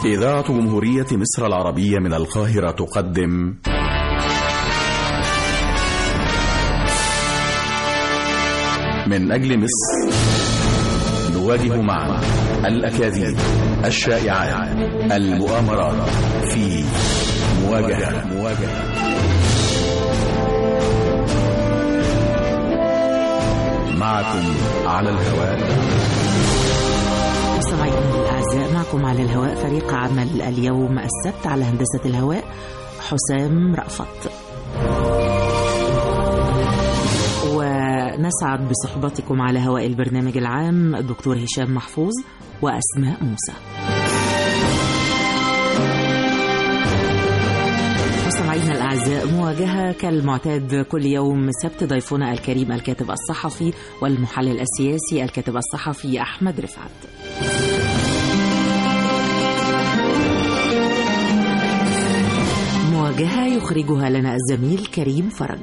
إذاعة جمهورية مصر العربية من القاهرة تقدم من أجل مصر نواجه معا الأكاذيب الشائعات المؤامرات في مواجهة مواجهة معكم على الهواء مستمعينا الأعزاء معكم على الهواء فريق عمل اليوم السبت على هندسة الهواء حسام رأفت ونسعد بصحبتكم على هواء البرنامج العام الدكتور هشام محفوظ وأسماء موسى مستمعينا الأعزاء مواجهة كالمعتاد كل يوم سبت ضيفنا الكريم الكاتب الصحفي والمحلل السياسي الكاتب الصحفي أحمد رفعت مواجهة يخرجها لنا الزميل كريم فرج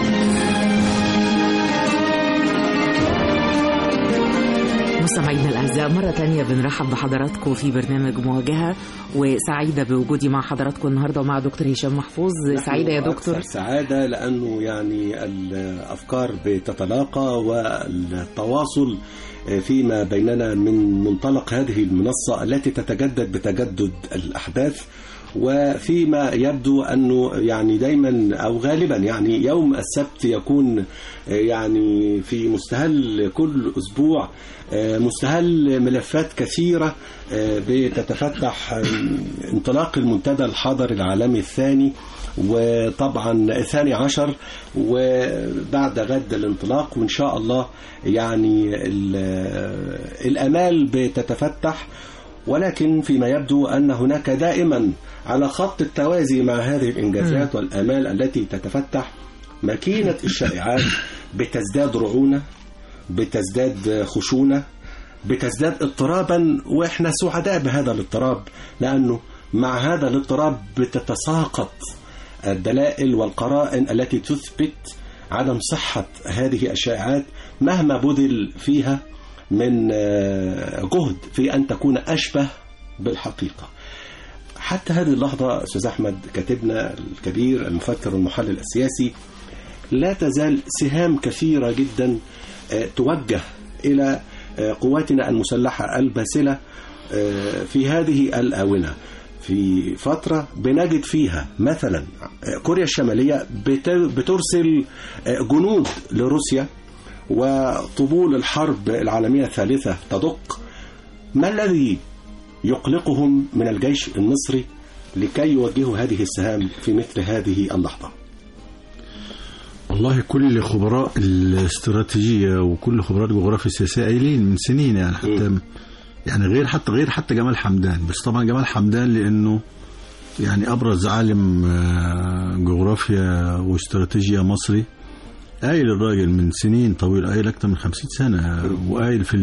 مستمعينا الأعزاء مرة تانية بنرحب بحضراتكم في برنامج مواجهة وسعيدة بوجودي مع حضراتكم النهاردة ومع دكتور هشام محفوظ سعيدة يا دكتور أكثر سعادة لأنه يعني الأفكار بتتلاقى والتواصل فيما بيننا من منطلق هذه المنصة التي تتجدد بتجدد الأحداث وفيما يبدو أنه يعني دايما أو غالبا يعني يوم السبت يكون يعني في مستهل كل أسبوع مستهل ملفات كثيرة بتتفتح انطلاق المنتدى الحضري العالمي الثاني وطبعا الثاني عشر وبعد غد الانطلاق وإن شاء الله يعني الأمال بتتفتح ولكن فيما يبدو أن هناك دائما على خط التوازي مع هذه الإنجازات والآمال التي تتفتح ماكينة الشائعات بتزداد رعونة بتزداد خشونة بتزداد اضطرابا واحنا سعداء بهذا الاضطراب لأنه مع هذا الاضطراب بتتساقط الدلائل والقرائن التي تثبت عدم صحة هذه الشائعات مهما بذل فيها من جهد في أن تكون أشبه بالحقيقة حتى هذه اللحظة أستاذ أحمد كاتبنا الكبير المفكر والمحلل السياسي لا تزال سهام كثيرة جدا توجه إلى قواتنا المسلحة الباسلة في هذه الآونة في فترة بنجد فيها مثلا كوريا الشمالية بترسل جنود لروسيا وطبول الحرب العالمية الثالثة تدق ما الذي يقلقهم من الجيش المصري لكي يوجهوا هذه السهام في مثل هذه اللحظة والله كل خبراء الاستراتيجية وكل خبراء الجغرافيا السياسية قايلين من سنين يعني حتى م. يعني غير حتى غير حتى جمال حمدان بس طبعا جمال حمدان لأنه يعني أبرز عالم جغرافيا واستراتيجيا مصري قايل الراجل من سنين طويلة قايل أكتر من خمسين سنة وقايل في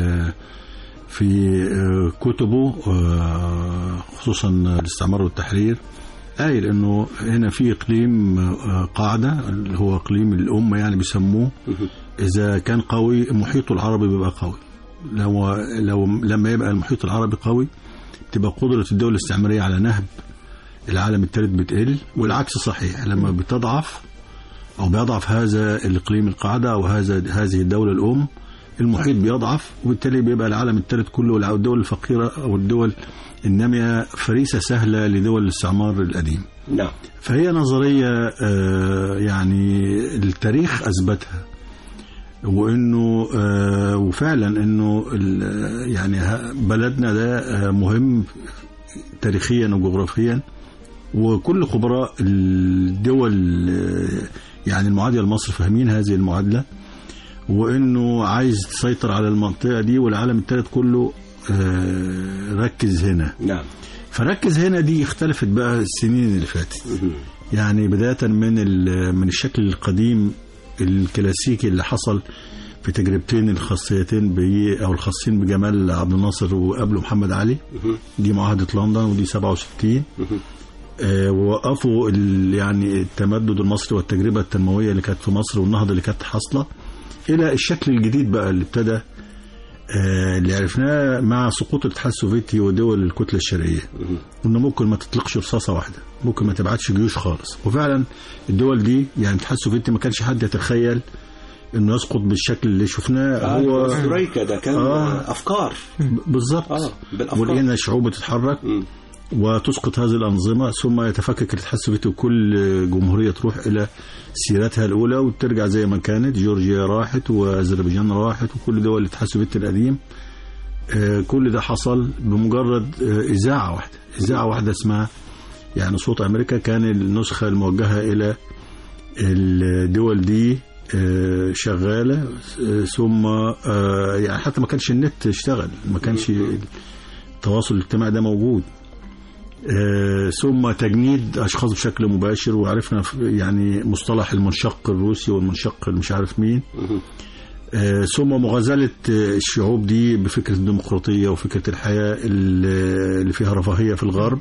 في كتبه خصوصا الاستعمار والتحرير قايل انه هنا في اقليم قاعده اللي هو اقليم الامه يعني بيسموه اذا كان قوي محيطه العربي بيبقى قوي لو لو لما يبقى المحيط العربي قوي تبقى قدره الدول الاستعماريه على نهب العالم الثالث بتقل والعكس صحيح لما بتضعف او بيضعف هذا الاقليم القاعده او هذا هذه الدوله الام المحيط بيضعف وبالتالي بيبقى العالم الثالث كله او الدول الفقيره او الدول الناميه فريسه سهله لدول الاستعمار القديم. نعم. فهي نظريه يعني التاريخ اثبتها وانه وفعلا انه يعني بلدنا ده مهم تاريخيا وجغرافيا وكل خبراء الدول يعني المعادله لمصر فاهمين هذه المعادله وانه عايز تسيطر على المنطقه دي والعالم الثالث كله ركز هنا نعم فركز هنا دي اختلفت بقى السنين اللي فاتت يعني بدايه من من الشكل القديم الكلاسيكي اللي حصل في تجربتين الخاصيتين ب او الخاصين بجمال عبد الناصر وقبله محمد علي دي معاهده لندن ودي 67 آه ووقفوا يعني التمدد المصري والتجربه التنمويه اللي كانت في مصر والنهضه اللي كانت حاصله الى الشكل الجديد بقى اللي ابتدى آه، اللي عرفناه مع سقوط الاتحاد السوفيتي ودول الكتله الشرقيه انه ممكن ما تطلقش رصاصه واحده ممكن ما تبعتش جيوش خالص وفعلا الدول دي يعني الاتحاد السوفيتي ما كانش حد يتخيل انه يسقط بالشكل اللي شفناه هو هو سترويكا ده كان آه. افكار بالظبط اه بالافكار ولقينا الشعوب بتتحرك مم. وتسقط هذه الأنظمة ثم يتفكك الاتحاد السوفيتي وكل جمهورية تروح إلى سيرتها الأولى وترجع زي ما كانت جورجيا راحت وأذربيجان راحت وكل دول الاتحاد السوفيتي القديم آه، كل ده حصل بمجرد آه، إذاعة واحدة إذاعة واحدة اسمها يعني صوت أمريكا كان النسخة الموجهة إلى الدول دي آه، شغالة آه، ثم آه، يعني حتى ما كانش النت اشتغل ما كانش التواصل الاجتماعي ده موجود آه، ثم تجنيد اشخاص بشكل مباشر وعرفنا ف- يعني مصطلح المنشق الروسي والمنشق مش عارف مين مهم. آه، ثم مغازلة آه، الشعوب دي بفكرة الديمقراطية وفكرة الحياة اللي اللي فيها رفاهية في الغرب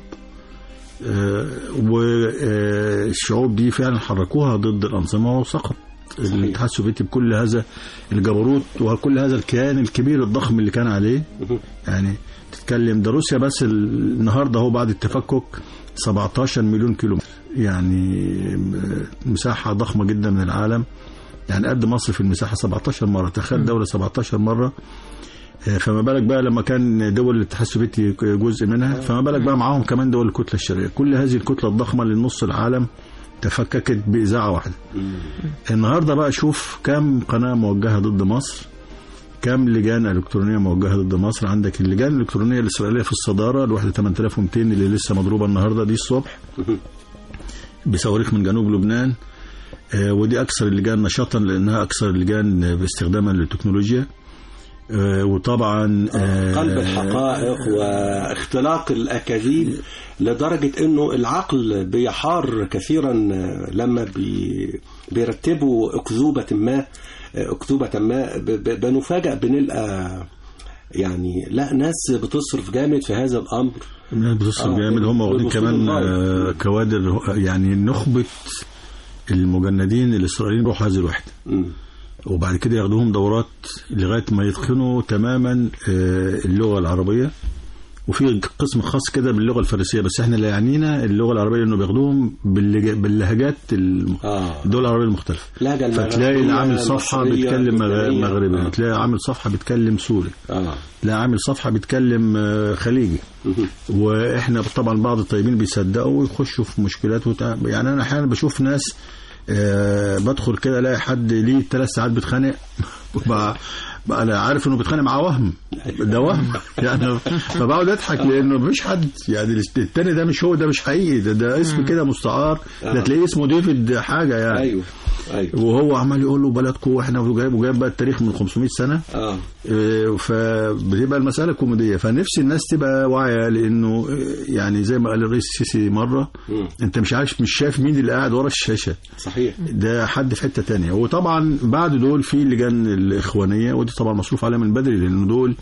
والشعوب دي فعلا حركوها ضد الأنظمة وسقط الاتحاد السوفيتي بكل هذا الجبروت وكل هذا الكيان الكبير الضخم اللي كان عليه مهم. يعني تتكلم ده روسيا بس النهارده هو بعد التفكك 17 مليون كيلو يعني مساحة ضخمة جدا من العالم يعني قد مصر في المساحة 17 مرة تخيل دولة 17 مرة آه، فما بالك بقى لما كان دول الاتحاد السوفيتي جزء منها فما بالك بقى معاهم كمان دول الكتلة الشرقية كل هذه الكتلة الضخمة لنص العالم تفككت بإذاعة واحدة النهارده بقى شوف كم قناة موجهة ضد مصر كم لجان الكترونيه موجهه ضد مصر عندك اللجان الالكترونيه الاسرائيليه في الصداره الواحده 8200 اللي لسه مضروبه النهارده دي الصبح بصواريخ من جنوب لبنان آه، ودي اكثر اللجان نشاطا لانها اكثر اللجان باستخداما للتكنولوجيا آه، وطبعا آه، قلب الحقائق واختلاق الأكاذيب لدرجة أنه العقل بيحار كثيرا لما بي بيرتبوا أكذوبة ما أكذوبة ما ب- ب- بنفاجأ بنلقى يعني لا ناس بتصرف جامد في هذا الأمر الناس بتصل آه، جامد هم واخدين بالوصول كمان للغاية. آه، كوادر يعني نخبه المجندين الاسرائيليين يروحوا هذه الوحده مم. وبعد كده ياخدوهم دورات لغايه ما يتقنوا تماما آه، اللغه العربيه وفي قسم خاص كده باللغه الفارسيه بس احنا اللي يعنينا اللغه العربيه انه بياخدوهم باللج- باللهجات الم- آه. الدول العربيه المختلفه لهجة فتلاقي المغربية، اللي عامل صفحه المصرية، بيتكلم مغ- اللبنانية. مغربي آه. تلاقي عامل صفحه بيتكلم سوري آه. لا عامل صفحه بيتكلم آه، خليجي مهم. واحنا طبعا بعض الطيبين بيصدقوا ويخشوا في مشكلات وتع... يعني انا احيانا بشوف ناس آه بدخل كده الاقي حد ليه ثلاث ساعات بيتخانق بقى بقى انا عارف انه بيتخانق مع وهم ده وهم يعني فبقعد اضحك لانه مفيش حد يعني التاني ده مش هو ده مش حقيقي ده, ده اسم كده مستعار ده تلاقيه اسمه ديفيد حاجه يعني أيوه أيوه وهو عمال يقول له بلدكم واحنا وجايب وجايب بقى التاريخ من 500 سنه آه. إيه، فبتبقى المسألة كوميدية فنفسي الناس تبقى واعية لأنه إيه، يعني زي ما قال الرئيس السيسي مرة مم. أنت مش عارف مش شايف مين اللي قاعد ورا الشاشة صحيح ده حد في حتة تانية وطبعا بعد دول في اللجان الإخوانية ودي طبعا مصروف عليها من بدري لأن دول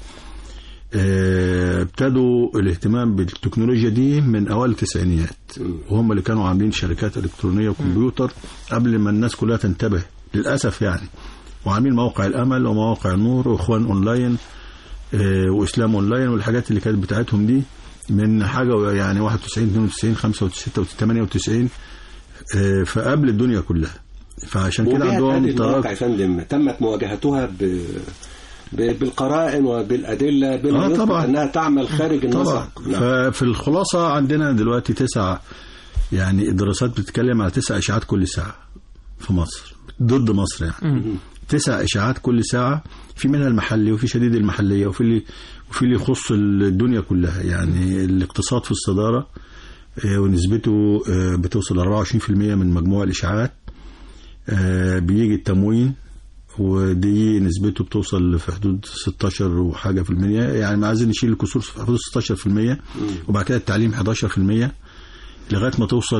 آه، ابتدوا الاهتمام بالتكنولوجيا دي من اوائل التسعينيات وهم اللي كانوا عاملين شركات الكترونيه وكمبيوتر قبل ما الناس كلها تنتبه للاسف يعني وعاملين موقع الامل ومواقع النور واخوان اونلاين آه، واسلام اونلاين والحاجات اللي كانت بتاعتهم دي من حاجه يعني 91 92 95 98 آه، فقبل الدنيا كلها فعشان كده وبيئة عندهم هذه المواقع ترك يا فندم تمت مواجهتها ب... ب... بالقرائن وبالأدلة بما آه، يثبت طبعا. أنها تعمل خارج طبعا النسق نعم. ففي الخلاصة عندنا دلوقتي تسع يعني الدراسات بتتكلم على تسع إشاعات كل ساعة في مصر ضد مصر يعني تسع إشاعات كل ساعة في منها المحلي وفي شديد المحلية وفي اللي وفي اللي يخص الدنيا كلها يعني الاقتصاد في الصدارة آه، ونسبته آه، بتوصل 24% من مجموع الإشاعات آه، بيجي التموين ودي نسبته بتوصل في حدود 16 وحاجه في المية يعني ما عايزين نشيل الكسور في حدود 16% وبعد كده التعليم 11% لغايه ما توصل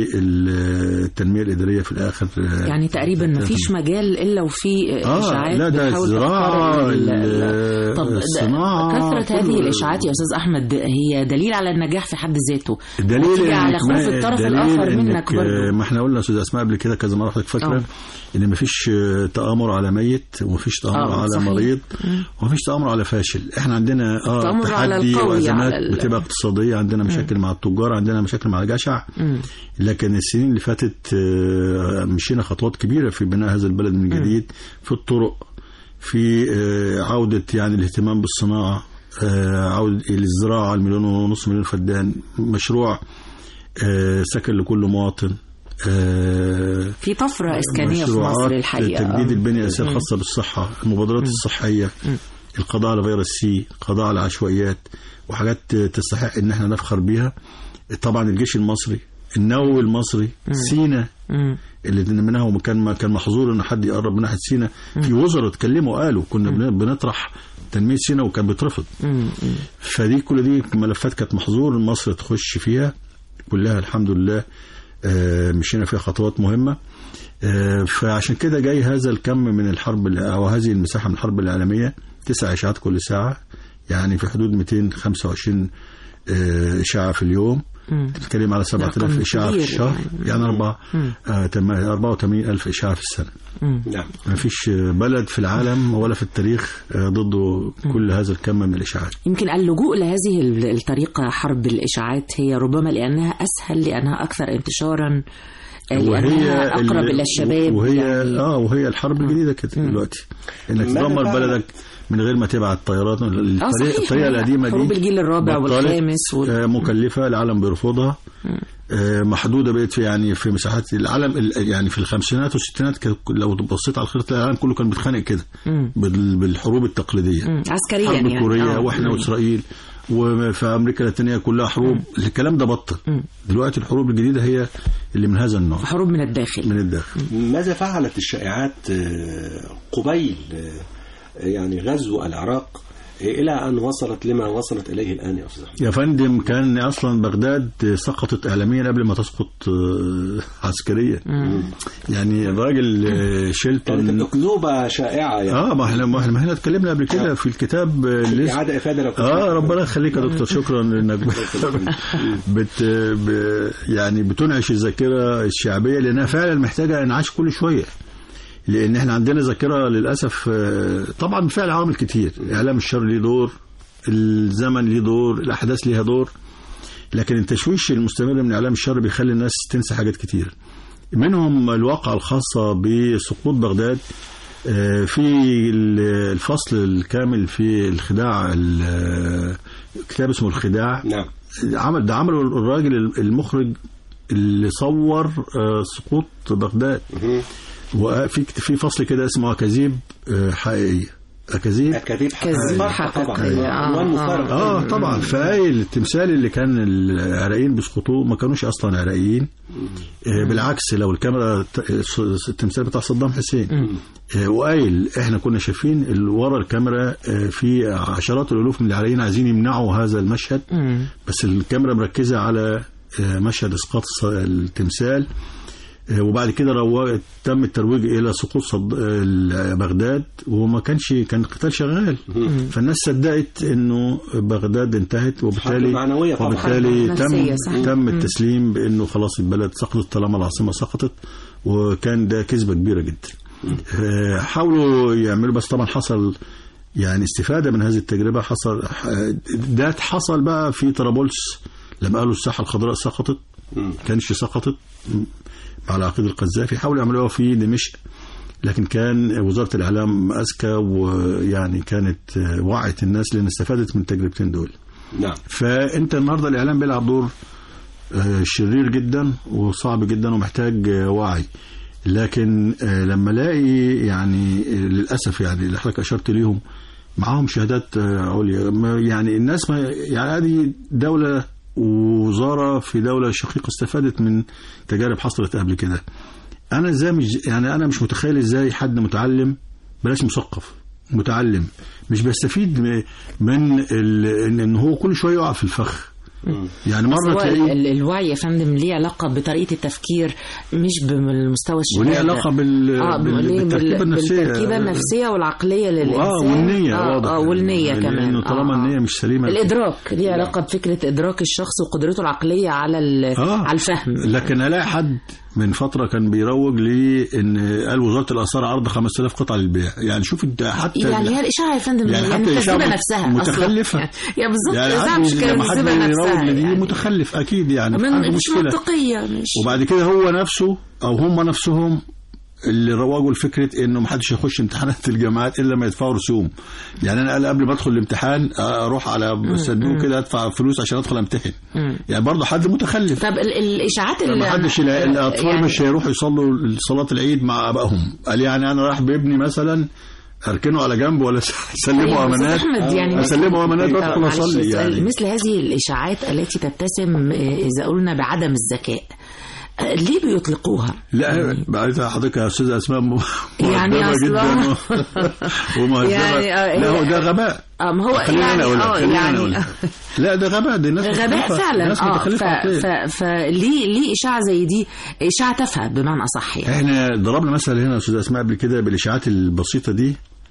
للتنميه الاداريه في الاخر آه، يعني تقريبا ما فيش مجال الا وفي اه اشاعات لا ده بتحاول الزراعه تخترق ال- ال- طب ده- الصناعه كثرة هذه كله. الإشاعات يا أستاذ أحمد هي دليل على النجاح في حد ذاته الدليل وتيجي على إنك خوف ما- الطرف الدليل الآخر إنك، منك برضه آه، ما احنا قلنا يا استاذ اسماء قبل كده كذا مره حضرتك فاكره آه. ان ما فيش تامر على ميت وما فيش تامر آه، على صحيح. مريض وما فيش تامر على فاشل احنا عندنا اه تآمر على تحدي القوي، وازمات على ال- بتبقى اقتصاديه عندنا مشاكل مع التجار عندنا مشاكل مع الجشع مم. لكن السنين اللي فاتت آه، مشينا خطوات كبيره في بناء هذا البلد من جديد في الطرق في آه، عوده يعني الاهتمام بالصناعه آه، عوده الزراعه المليون ونص مليون فدان مشروع آه، سكن لكل مواطن آه، في طفرة إسكانية في مشروعات مصر الحقيقة تجديد آه. البنية الأساسية الخاصة بالصحة المبادرات الصحية القضاء على فيروس سي القضاء على العشوائيات وحاجات تستحق ان احنا نفخر بيها طبعا الجيش المصري النووي المصري سينا مم. اللي منها وكان كان محظور ان حد يقرب من ناحيه سينا في وزراء اتكلموا قالوا كنا بن- بنطرح تنميه سينا وكان بيترفض مم. مم. فدي كل دي ملفات كانت محظور مصر تخش فيها كلها الحمد لله آه، مشينا فيها خطوات مهمة آه، فعشان كده جاي هذا الكم من الحرب ال- أو هذه المساحة من الحرب العالمية تسع إشاعات كل ساعة يعني في حدود 225 آه، إشاعة في اليوم مم. بتتكلم على 7000 رقم إشاعة في كبير الشهر يعني. يعني أربعة مم. آه، تم- 84000 إشاعة في السنة مم. نعم ما فيش بلد في العالم ولا في التاريخ آه، ضده كل هذا الكم من الإشاعات يمكن اللجوء لهذه ال- الطريقة حرب الإشاعات هي ربما لأنها أسهل لأنها أكثر انتشارا آه، لأنها أقرب ال- إلى الشباب وهي يعني اه وهي الحرب الجديده كده دلوقتي انك ماذا تدمر فعل؟ بلدك من غير ما تبعت طيارات اه الطريقه, صحيح الطريقة القديمه دي حروب الجيل الرابع بطلت، والخامس وال... آه، مكلفه العالم بيرفضها آه، محدوده بقت في يعني في مساحات العالم ال- يعني في الخمسينات والستينات كان- لو بصيت على خريطه العالم كله كان بيتخانق كده مم. بال- بالحروب التقليديه مم. عسكريا حرب يعني كوريا آه. واحنا مم. واسرائيل وفي امريكا اللاتينيه كلها حروب الكلام ده بطل مم. دلوقتي الحروب الجديده هي اللي من هذا النوع حروب من الداخل من الداخل ماذا فعلت الشائعات آه، قبيل آه، يعني غزو العراق آه، إلى أن وصلت لما وصلت إليه الآن يا أستاذ أحمد يا فندم كان اصلا بغداد سقطت اعلاميا قبل ما تسقط آه، عسكريا يعني الراجل آه، شيلتون كانت الأكذوبة شائعة يعني اه ما احنا ما احنا ما احنا اتكلمنا قبل كده في الكتاب آه، اللي اسمه- إعادة إفادة لو كنت اه ربنا يخليك يا دكتور شكرا انك بت ب يعني بتنعش الذاكره الشعبيه لانها فعلا محتاجه انعاش كل شويه لان احنا عندنا ذاكره للاسف آه، طبعا بالفعل عوامل كتير اعلام الشر ليه دور الزمن ليه دور الاحداث ليها دور لكن التشويش المستمر من اعلام الشر بيخلي الناس تنسى حاجات كتير منهم الواقعة الخاصة بسقوط بغداد آه، في ال- الفصل الكامل في الخداع ال- كتاب اسمه الخداع نعم عمل ده عمله الراجل المخرج اللي صور آه، سقوط بغداد مهم. وفي في فصل كده اسمه أكاذيب آه، حقيقية أكاذيب أكاذيب كذب حقيقية طبعا حقيقية. آه، عنوان آه. مفارق اه طبعا فايل التمثال اللي كان العراقيين بيسقطوه ما كانوش اصلا عراقيين آه بالعكس لو الكاميرا ت- التمثال بتاع صدام حسين آه وقايل احنا كنا شايفين ال- ورا الكاميرا آه في عشرات الالوف من العراقيين عايزين يمنعوا هذا المشهد مم. بس الكاميرا مركزه على آه مشهد اسقاط الص- التمثال آه، وبعد كده روا تم الترويج الى سقوط صد... آه، بغداد وما كانش كان القتال شغال فالناس صدقت انه بغداد انتهت وبالتالي حرب معنوية طبعا. وبالتالي حرب تم نفسية، صح. تم التسليم بانه خلاص البلد سقطت طالما العاصمه سقطت وكان ده كذبه كبيره جدا آه، حاولوا يعملوا بس طبعا حصل يعني استفاده من هذه التجربه حصل ده حصل بقى في طرابلس لما قالوا الساحه الخضراء سقطت مم. كانش سقطت على عقيد القذافي حاولوا يعملوها في دمشق لكن كان وزارة الإعلام أذكى ويعني كانت وعت الناس لأن استفادت من التجربتين دول نعم فأنت النهاردة الإعلام بيلعب دور آه، شرير جدا وصعب جدا ومحتاج آه، وعي لكن آه، لما الاقي يعني آه، للاسف يعني اللي حضرتك اشرت ليهم معاهم شهادات آه، عليا ما- يعني الناس ما يعني هذه دوله ووزاره في دوله شقيقه استفادت من تجارب حصلت قبل كده انا ازاي مش يعني انا مش متخيل ازاي حد متعلم بلاش مثقف متعلم مش بيستفيد م- من ال- ان إن هو كل شويه يقع في الفخ يعني بس مره هو تلاقيه ال- الوعي يا فندم ليه علاقة بطريقة التفكير مش بالمستوى الشهادة وليه علاقه بال... اه بال... ليه بال- بالتركيبه النفسيه بالتركيبة النفسية والعقلية للإنسان اه والنية اه, واضح آه والنية يعني كمان لانه طالما آه، آه. النية مش سليمه الإدراك ليه علاقة بفكرة إدراك الشخص وقدرته العقلية على ال- آه. على الفهم لكن الاقي حد من فتره كان بيروج لي ان قال وزاره الاثار عرض 5000 قطعه للبيع يعني شوف انت حتى يعني هي الإشاعة يا فندم يعني يعني, حتى التسريبة الإشاعة نفسها متخلفة. أصلاً. يا بالظبط يعني الإذاعة حد مش كانت لما حد التسريبة يروج نفسها لدي يعني. متخلف اكيد يعني من عنده مش مشكله منطقية مش وبعد كده هو نفسه او هم نفسهم اللي روجوا لفكره انه ما حدش يخش امتحانات الجامعات الا ما يدفعوا رسوم يعني انا قال قبل ما ادخل الامتحان اروح على صندوق كده ادفع فلوس عشان ادخل امتحن يعني برضه حد متخلف طب ال- الإشاعات اللي ما حدش يلاقي الاطفال يعني- مش هيروحوا يصلوا صلاه العيد مع ابائهم قال يعني انا رايح بابني مثلا اركنه على جنب ولا اسلمه طيب، أستاذ امانات أحمد يعني اسلمه امانات طب وادخل معلش اصلي السؤال، يعني مثل هذه الإشاعات التي تتسم آه، إذا قلنا بعدم الذكاء آه، ليه بيطلقوها؟ لا بعد حضرتك يا استاذه اسماء م- يعني مؤدبة أصلاً- جدا ومهذبه يعني، آه، لا هو هي- ده غباء آه، ما هو خلينا يعني انا اقول لك اه خلينا انا يعني اقول لك لا ده غباء دي الناس غباء متخلفة. فعلا ناس اه متخلفه ف... عقلياً. ف... فليه ليه اشاعه زي دي اشاعه تافهه بمعنى اصح يعني احنا ضربنا مثل هنا يا استاذ اسماء قبل كده بالاشاعات البسيطه دي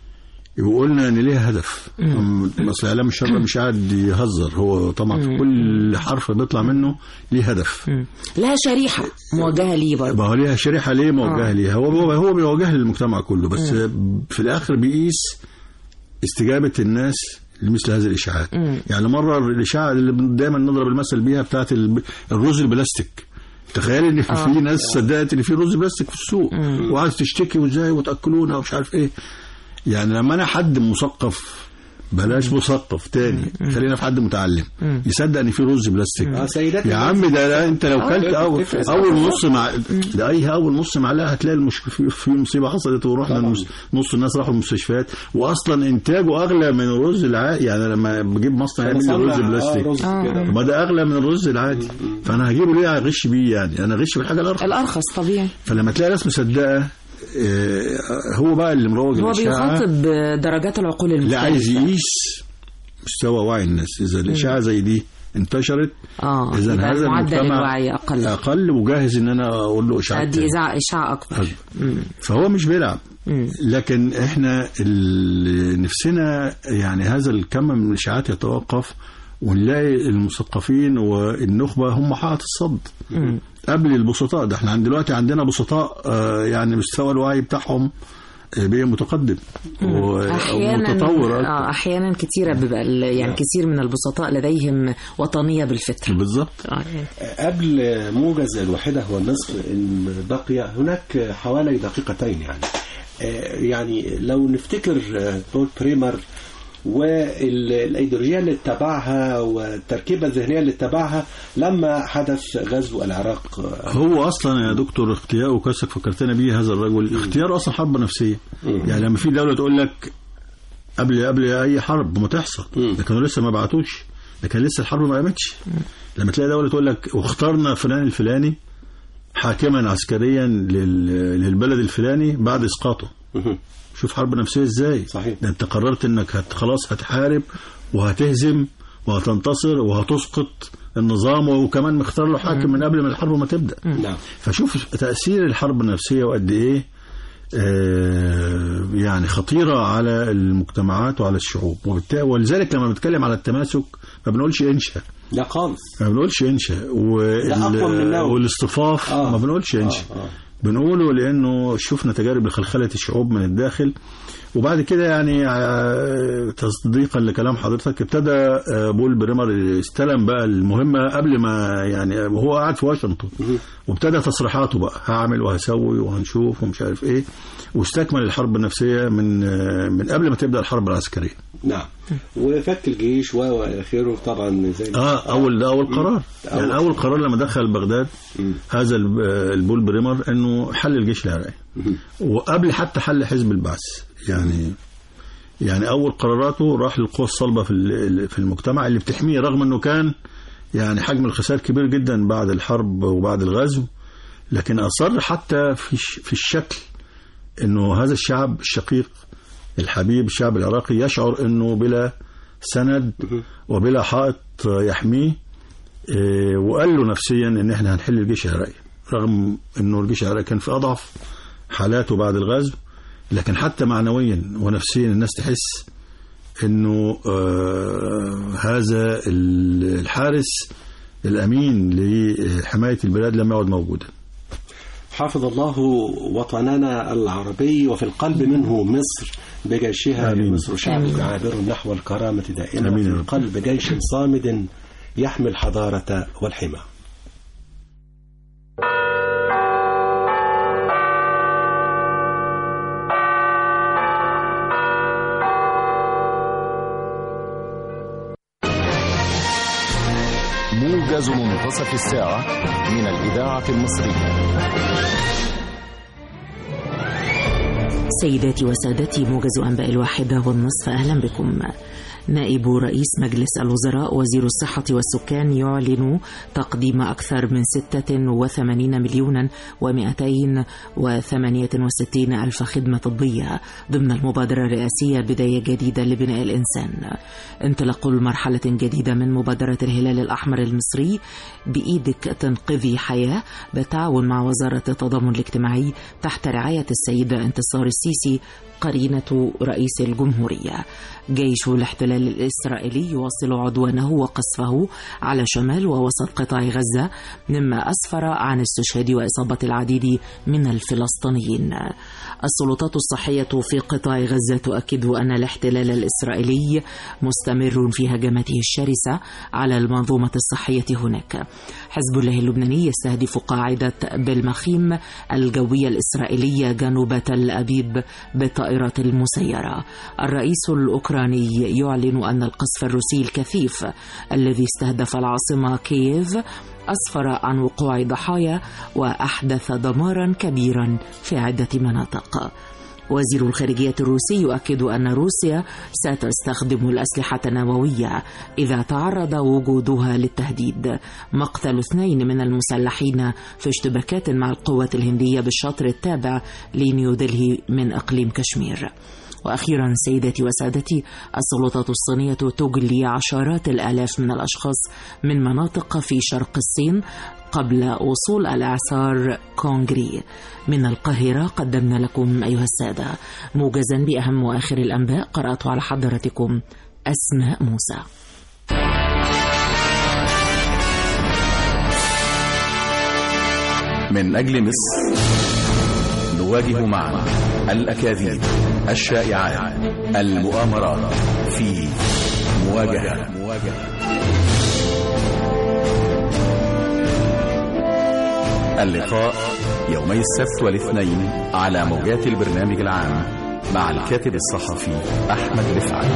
وقلنا ان ليها هدف أم- اصل اعلام الشر مش قاعد يهزر هو طبعا في كل حرف بيطلع منه ليه هدف مم. لها شريحه موجهه ليه برضه ما هو ليها شريحه ليه موجهه ليها هو هو هو بيوجهها للمجتمع كله بس في الاخر بيقيس استجابه الناس لمثل هذه الاشاعات يعني مره الاشاعه اللي دايما نضرب المثل بيها بتاعت الب- الرز البلاستيك تخيل ان في, في ناس صدقت ان في رز بلاستيك في السوق وقعدت تشتكي وازاي وتاكلونا ومش عارف ايه يعني لما انا حد مثقف بلاش مثقف تاني خلينا في حد متعلم يصدق ان في رز بلاستيك اه سيداتي يا عم ده لا انت لو كلت اول تفرق. اول نص مع ده اي اول نص معلقه هتلاقي المشكله في, في مصيبه حصلت ورحنا طبعاً. المس... نص الناس راحوا المستشفيات واصلا انتاجه اغلى من الرز العادي يعني لما بجيب مصنع يعمل لي بصنع، رز آه، بلاستيك رز كده. ما ده اغلى من الرز العادي فانا هجيبه ليه اغش بيه يعني انا اغش بالحاجه الارخص الارخص طبيعي فلما تلاقي ناس مصدقه آه، هو بقى اللي مروج هو الاشاعه بيخاطب درجات العقول لا المختلفه عايز يقيس مستوى وعي الناس اذا الاشاعه زي دي انتشرت اه اذا يبقى هذا معدل المجتمع الوعي اقل اقل وجاهز ان انا اقول له اشاعات دي تاني. اشاعه اشاعه اكبر مم. فهو مش بيلعب مم. لكن احنا اللي نفسنا يعني هذا الكم من الاشاعات يتوقف ونلاقي المثقفين والنخبه هم حائط الصد مم. قبل البسطاء ده احنا عند دلوقتي عندنا بسطاء آه، يعني مستوى الوعي بتاعهم آه، بقى متقدم و- احيانا ومتطور أكتر. اه احيانا كثيره بيبقى ال- يعني كثير من البسطاء لديهم وطنيه بالفطره بالظبط آه. قبل موجز الواحدة هو النصف إن بقي هناك حوالي دقيقتين يعني آه، يعني لو نفتكر آه، بول بريمر والايديولوجيه اللي اتبعها والتركيبه الذهنيه اللي اتبعها لما حدث غزو العراق آه، هو اصلا يا دكتور اختياره كويسك فكرتنا بيه هذا الرجل اختياره اصلا حرب نفسيه يعني لما في دوله تقول لك قبل قبل اي حرب ما تحصل مم. ده كانوا لسه ما بعتوش ده كان لسه الحرب ما قامتش لما تلاقي دوله تقول لك واخترنا فلان الفلاني حاكما عسكريا لل- للبلد الفلاني بعد اسقاطه شوف حرب نفسيه ازاي صحيح. ده انت قررت انك هت خلاص هتحارب وهتهزم وهتنتصر وهتسقط النظام وكمان مختار له حاكم من قبل ما الحرب ما تبدا نعم فشوف تأثير الحرب النفسية وقد إيه آه، يعني خطيرة على المجتمعات وعلى الشعوب وبالتالي ولذلك لما بنتكلم على التماسك ما بنقولش انشا لا خالص ما بنقولش انشا وال- لا أقوى من النوم. والاصطفاف آه. ما بنقولش انشا آه، آه. بنقوله لانه شفنا تجارب لخلخله الشعوب من الداخل وبعد كده يعني آه، تصديقا لكلام حضرتك ابتدى آه، بول بريمر استلم بقى المهمه قبل ما يعني وهو قاعد في واشنطن وابتدى تصريحاته بقى هعمل وهسوي وهنشوف ومش عارف ايه واستكمل الحرب النفسيه من آه، من قبل ما تبدا الحرب العسكريه نعم وفك الجيش و- والى اخره طبعا زي ما- اه اول ده اول قرار أول يعني اول قرار لما دخل بغداد مم. هذا الب- آه، البول بريمر انه حل الجيش العراقي مم. وقبل حتى حل حزب البعث يعني يعني اول قراراته راح للقوى الصلبه في ال- في المجتمع اللي بتحميه رغم انه كان يعني حجم الخسائر كبير جدا بعد الحرب وبعد الغزو لكن اصر حتى في الش- في الشكل انه هذا الشعب الشقيق الحبيب الشعب العراقي يشعر انه بلا سند وبلا حائط يحميه آه، وقال له نفسيا ان احنا هنحل الجيش العراقي رغم انه الجيش العراقي كان في اضعف حالاته بعد الغزو لكن حتى معنويا ونفسيا الناس تحس انه آه، هذا ال- الحارس الامين لحمايه البلاد لم يعد موجودا حافظ الله وطننا العربي وفي القلب منه مصر بجيشها آمين. مصر شعب آمين. عابر نحو الكرامة دائما آمين في يا رب. القلب جيش صامد يحمي الحضارة والحمى موجز منتصف الساعة من الإذاعة المصرية سيداتي وسادتي موجز أنباء الواحدة والنصف أهلا بكم نائب رئيس مجلس الوزراء وزير الصحة والسكان يعلن تقديم أكثر من 86 مليون و268 ألف خدمة طبية ضمن المبادرة الرئاسية بداية جديدة لبناء الإنسان انطلاق مرحلة جديدة من مبادرة الهلال الأحمر المصري بإيدك تنقذي حياة بالتعاون مع وزارة التضامن الاجتماعي تحت رعاية السيدة انتصار السيسي قرينة رئيس الجمهورية جيش الاحتلال الإسرائيلي يواصل عدوانه وقصفه على شمال ووسط قطاع غزة مما أسفر عن استشهاد وإصابة العديد من الفلسطينيين السلطات الصحية في قطاع غزة تؤكد أن الاحتلال الإسرائيلي مستمر في هجماته الشرسة على المنظومة الصحية هناك حزب الله اللبناني يستهدف قاعدة بالمخيم الجوية الإسرائيلية جنوب تل أبيب بالطائرات المسيرة الرئيس الأوكراني يعلن أن القصف الروسي الكثيف الذي استهدف العاصمة كييف أسفر عن وقوع ضحايا وأحدث دمارا كبيرا في عدة مناطق وزير الخارجية الروسي يؤكد أن روسيا ستستخدم الأسلحة النووية إذا تعرض وجودها للتهديد مقتل اثنين من المسلحين في اشتباكات مع القوات الهندية بالشاطر التابع لنيودلهي من إقليم كشمير واخيرا سيداتي وسادتي السلطات الصينيه تجلي عشرات الالاف من الاشخاص من مناطق في شرق الصين قبل وصول الاعصار كونغري من القاهره قدمنا لكم ايها الساده موجزا باهم واخر الانباء قرات على حضرتكم اسماء موسى من أجل مصر نواجه معا الأكاذيب الشائعات المؤامرات في مواجهة اللقاء يومي السبت والاثنين على موجات البرنامج العام مع الكاتب الصحفي أحمد رفعت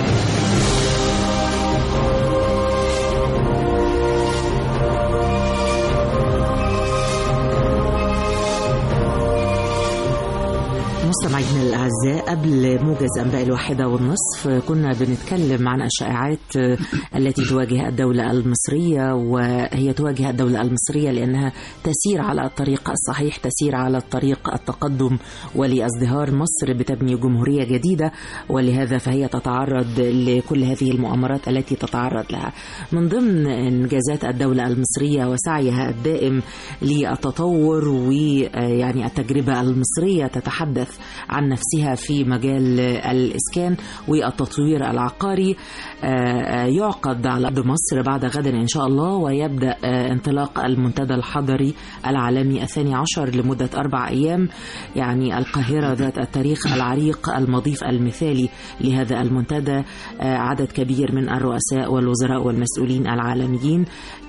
مستمعينا الأعزاء قبل موجز أنباء الواحدة والنصف كنا بنتكلم عن الشائعات التي تواجه الدولة المصرية وهي تواجه الدولة المصرية لأنها تسير على الطريق الصحيح تسير على الطريق التقدم ولازدهار مصر بتبني جمهورية جديدة ولهذا فهي تتعرض لكل هذه المؤامرات التي تتعرض لها من ضمن إنجازات الدولة المصرية وسعيها الدائم للتطور ويعني التجربة المصرية تتحدث عن نفسها في مجال الإسكان والتطوير العقاري يعقد على أرض مصر بعد غد إن شاء الله ويبدأ انطلاق المنتدى الحضري العالمي الثاني عشر لمدة أربع أيام يعني القاهرة ذات التاريخ العريق المضيف المثالي لهذا المنتدى عدد كبير من الرؤساء والوزراء والمسؤولين العالميين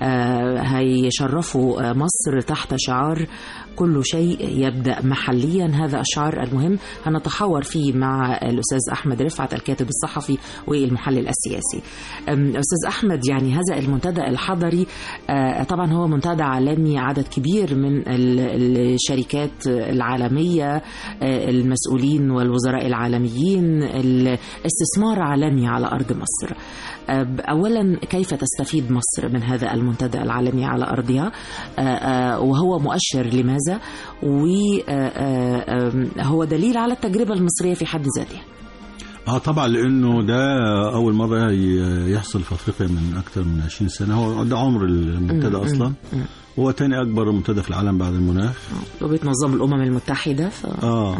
هيشرفوا مصر تحت شعار كل شيء يبدأ محليا هذا الشعار المهم هنتحاور فيه مع الأستاذ أحمد رفعت الكاتب الصحفي والمحلل السياسي أستاذ أحمد يعني هذا المنتدى الحضري طبعا هو منتدى عالمي عدد كبير من الشركات العالمية المسؤولين والوزراء العالميين الاستثمار عالمي على أرض مصر أولا كيف تستفيد مصر من هذا المنتدى العالمي على أرضها وهو مؤشر لماذا وهو دليل على التجربة المصرية في حد ذاتها اه طبعا لانه ده اول مره ي- يحصل في افريقيا من اكثر من 20 سنه هو ده عمر المنتدى اصلا هو تاني اكبر منتدى في العالم بعد المناخ لو بتنظم الامم المتحده ف اه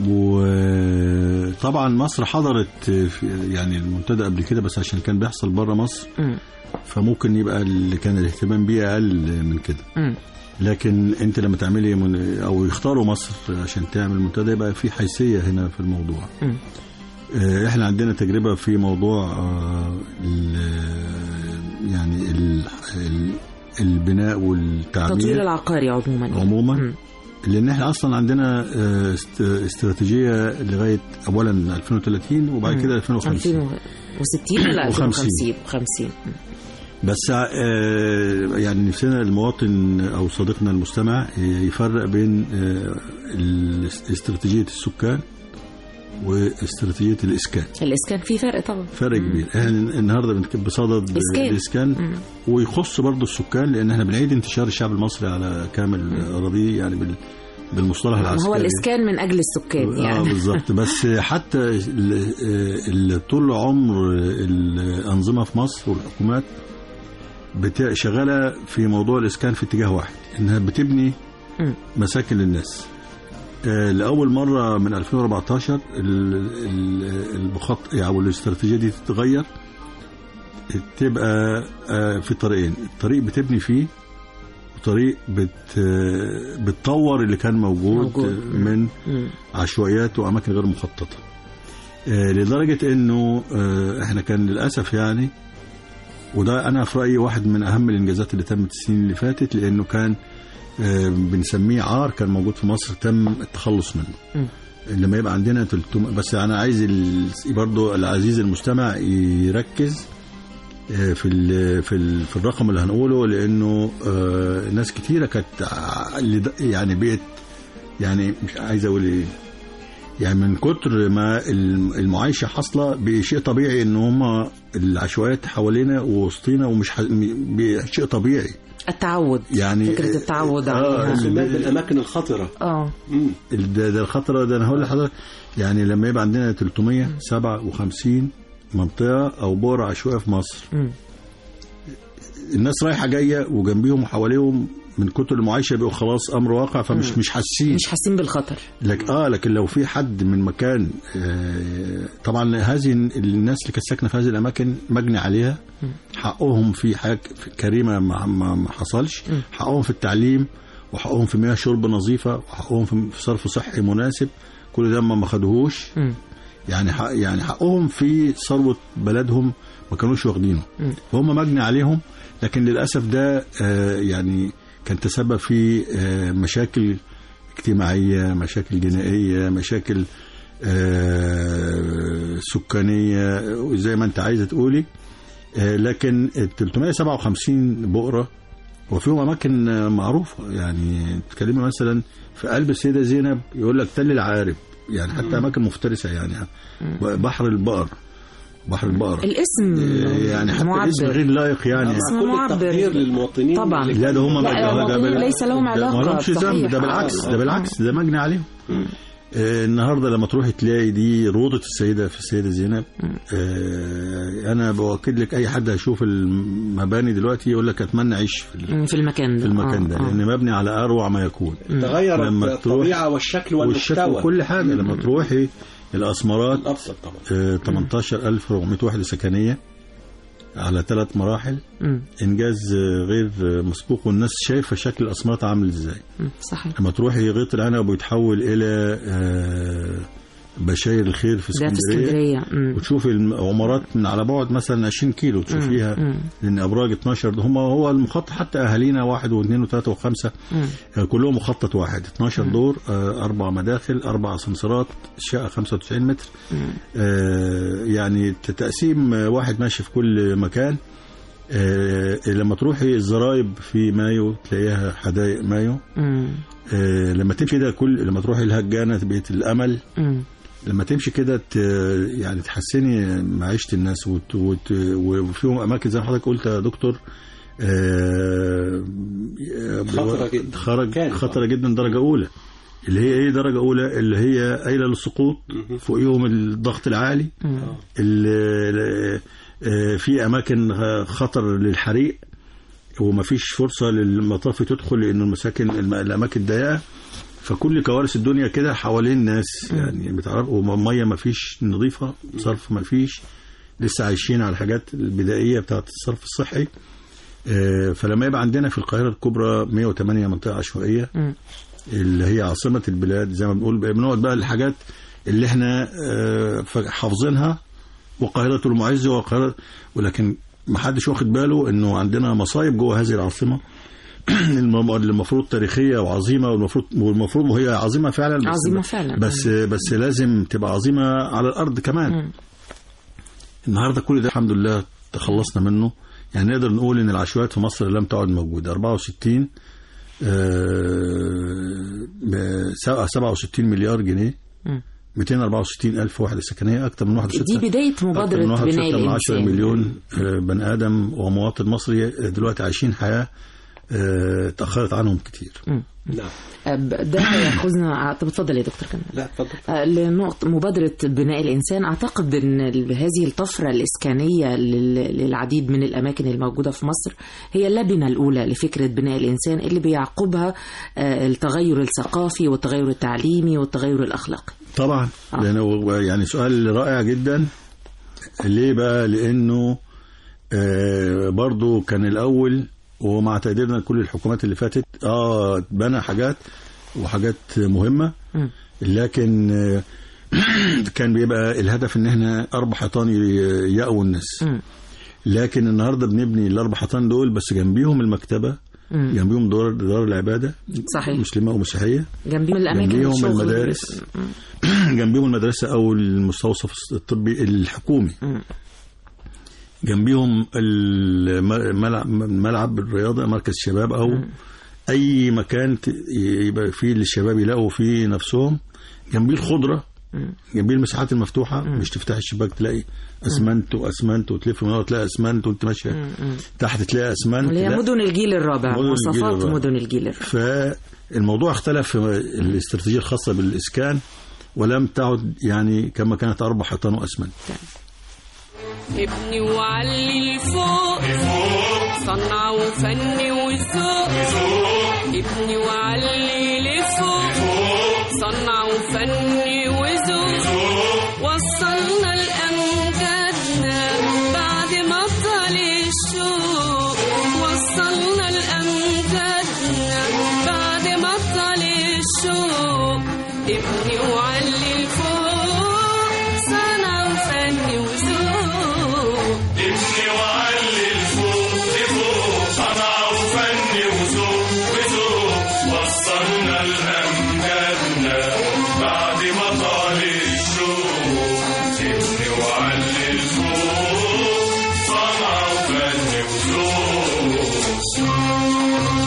وطبعا مصر حضرت في يعني المنتدى قبل كده بس عشان كان بيحصل بره مصر مم. فممكن يبقى اللي كان الاهتمام بيه اقل من كده مم. لكن انت لما تعملي من او يختاروا مصر عشان تعمل منتدى يبقى في حيثيه هنا في الموضوع مم. آه، احنا عندنا تجربه في موضوع آه، ال- يعني ال- ال- البناء التطوير والتعمير العقاري عموما يعني. عموما مم. لان احنا اصلا عندنا آه، است- استراتيجيه لغايه اولا 2030 وبعد مم. كده 2050 2060 ولا وخمسين. 2050 50 بس آه، يعني نفسنا المواطن او صديقنا المستمع يفرق بين آه، ال- استراتيجيه السكان واستراتيجيه الاسكان الاسكان فيه فرق طبعا فرق كبير احنا النهارده بنتكلم بصدد إسكان. الاسكان مم. ويخص برضه السكان لان احنا بنعيد انتشار الشعب المصري على كامل اراضيه يعني بال بالمصطلح ما العسكري هو الاسكان من اجل السكان اه يعني بالظبط بس حتى ال- ال- طول عمر الانظمه في مصر والحكومات بتا- شغاله في موضوع الاسكان في اتجاه واحد انها بتبني مم. مساكن للناس آه، لاول مره من 2014 ال- ال- المخط او الاستراتيجيه دي تتغير تبقى آه، في طريقين الطريق بتبني فيه وطريق بت آه، بتطور اللي كان موجود, موجود. من مم. عشوائيات واماكن غير مخططه آه، لدرجه انه آه، احنا كان للاسف يعني وده انا في رايي واحد من اهم الانجازات اللي تمت السنين اللي فاتت لانه كان آه، بنسميه عار كان موجود في مصر تم التخلص منه مم. لما يبقى عندنا 300 بس انا عايز ال- برضو العزيز المستمع يركز آه، في ال في ال في الرقم اللي هنقوله لانه آه، ناس كتيره كانت ع- اللي د- يعني بقت يعني مش عايز اقول ايه يعني من كتر ما الم- المعايشه حاصله بشيء طبيعي ان هم العشوائيات حوالينا ووسطينا ومش ح... م- بشيء طبيعي التعود يعني فكره التعود آه، عليها ال- سميت بالاماكن الخطره اه مم. ال- ده, ده الخطره ده انا هقول لحضرتك يعني لما يبقى عندنا 357 منطقه او بؤره عشوائيه في مصر مم. الناس رايحه جايه وجنبيهم وحواليهم من كتر المعايشه بقوا خلاص امر واقع فمش مش حاسين مش حاسين بالخطر لك اه لكن لو في حد من مكان آه طبعا هذه الناس اللي كانت ساكنه في هذه الاماكن مجني عليها حقهم في حاجه كريمه ما, ما, ما حصلش مم. حقهم في التعليم وحقهم في مياه شرب نظيفه وحقهم في في صرف صحي مناسب كل ده ما ما خدوهوش مم. يعني حق يعني حقهم في ثروه بلدهم ما كانوش واخدينه مم. فهم مجني عليهم لكن للاسف ده آه، يعني كان تسبب في آه، مشاكل اجتماعيه مشاكل جنائيه مشاكل آه، سكانيه زي ما انت عايزه تقولي آه، لكن ال 357 بؤره وفيهم اماكن آه، معروفه يعني تتكلمي مثلا في قلب السيده زينب يقول لك تل العارب يعني حتى اماكن مفترسه يعني بحر البقر بحر البقره الاسم يعني حتى الاسم معبر غير لائق يعني اسم مع كل معبر. التقدير للمواطنين طبعا. اللي لا ده هم لا، المواطنين ليس لهم علاقة، ما لهمش ذنب صحيح. ده بالعكس ده بالعكس ده مجني عليهم آه النهارده لما تروحي تلاقي دي روضه السيده في السيده زينب آه انا باكد لك اي حد هيشوف المباني دلوقتي يقول لك اتمنى اعيش في ال- مم، في المكان ده في المكان آه، ده آه. لان مبني على اروع ما يكون تغيرت لما تروح- الطبيعه والشكل والشكل والمحتوى وكل حاجه لما تروحي الاسمرات الابسط طبعا آه 18400 وحده سكنيه على ثلاث مراحل مم، انجاز آه، غير آه، مسبوق والناس شايفه شكل الاسمرات عامل ازاي مم، صحيح لما تروحي غيط العنب ويتحول الى آه، بشاير الخير في ده في اسكندريه اسكندريه مم. وتشوفي العمارات من على بعد مثلا 20 كيلو تشوفيها مم. لان ابراج 12 هم هو المخطط حتى اهالينا واحد واثنين وثلاثه وخمسه مم. آه، كلهم مخطط واحد 12 دور آه، اربع مداخل اربع اسانسيرات الشقه 95 متر آه، يعني تقسيم آه، واحد ماشي في كل مكان آه، لما تروحي الزرايب في مايو تلاقيها حدائق مايو مم. آه، لما تمشي كده كل لما تروحي الهجانه بيت الامل مم. لما تمشي كده ت- يعني تحسني معيشه الناس وت... وت... وفيهم اماكن زي ما حضرتك قلت يا دكتور آه، خطرة جدا. خرج كانت. خطره جدا درجه اولى اللي هي ايه درجه اولى اللي هي قايله للسقوط فوقيهم الضغط العالي اللي آه، في اماكن آه، خطر للحريق ومفيش فرصه للمطافي تدخل لانه المساكن الم- الاماكن ضيقه فكل كوارث الدنيا كده حوالين الناس يعني بتعرف وميه مفيش نظيفه صرف مفيش لسه عايشين على الحاجات البدائيه بتاعه الصرف الصحي آه، فلما يبقى عندنا في القاهره الكبرى 108 منطقه عشوائيه مم. اللي هي عاصمه البلاد زي ما بنقول بنقعد بقى الحاجات اللي احنا آه، ف- حافظينها وقاهره المعز وقاهره ولكن ما حدش واخد باله انه عندنا مصايب جوه هذه العاصمه الم- اللي المفروض تاريخيه وعظيمه والمفروض والمفروض وهي عظيمه فعلا بس عظيمة فعلا. بس بس لازم تبقى عظيمه على الارض كمان مم. النهارده كل ده الحمد لله تخلصنا منه يعني نقدر نقول ان العشوائيات في مصر لم تعد موجوده 64 آه، ب- 67 مليار جنيه مم. 264 ألف وحدة سكنية أكثر من 1.6 دي بداية مبادرة بناء بناء الإنسان مليون آه، بني آدم ومواطن مصري دلوقتي عايشين حياة آه، تأخرت عنهم كتير نعم أب- ده ياخذنا طب اتفضل يا دكتور كمال لا اتفضل آه، لنقطة مبادرة بناء الإنسان أعتقد أن ال- هذه الطفرة الإسكانية لل- للعديد من الأماكن الموجودة في مصر هي اللبنة الأولى لفكرة بناء الإنسان اللي بيعقبها آه، التغير الثقافي والتغير التعليمي والتغير الأخلاقي طبعا آه. لأنه يعني سؤال رائع جدا ليه بقى لأنه آه، برضو كان الأول ومع تقديرنا لكل الحكومات اللي فاتت اه اتبنى حاجات وحاجات مهمة مم. لكن آه، كان بيبقى الهدف ان احنا اربع حيطان ي- يقووا الناس مم. لكن النهارده بنبني الاربع حيطان دول بس جنبيهم المكتبه مم. جنبيهم دار دار العباده صحيح. مسلمه ومسيحيه جنبيهم الأماكن جنبيهم الشغل المدارس. مم. جنبيهم المدرسه او المستوصف الطبي الحكومي مم. جنبيهم الملعب ملعب الرياضه مركز شباب او اي مكان ت- يبقى فيه للشباب يلاقوا فيه نفسهم جنبيه الخضره مم. جنبيه المساحات المفتوحه مش تفتح الشباك تلاقي اسمنت واسمنت وتلف من ورا تلاقي اسمنت وانت ماشيه مم. تحت تلاقي اسمنت اللي هي لا. مدن الجيل الرابع مدن الجيل مواصفات الرابع. مدن الجيل الرابع فالموضوع اختلف في الاستراتيجيه الخاصه بالاسكان ولم تعد يعني كما كانت اربع حيطان واسمنت ابني وعلي لفوق صنع وفن وذوق ابني وعلي لفوق صنع وفن وذوق وصلنا لأمجادنا بعد ما طال الشوق وصلنا لأمجادنا بعد ما طال الشوق ابني وعلي لفوق صنع وفن وذوق ابني وعلي الفوق لفوق صنع وفن وذوق وذوق وصلنا لأمجادنا بعد ما طال الشوق ابني وعلي الفوق صنع وفن وذوق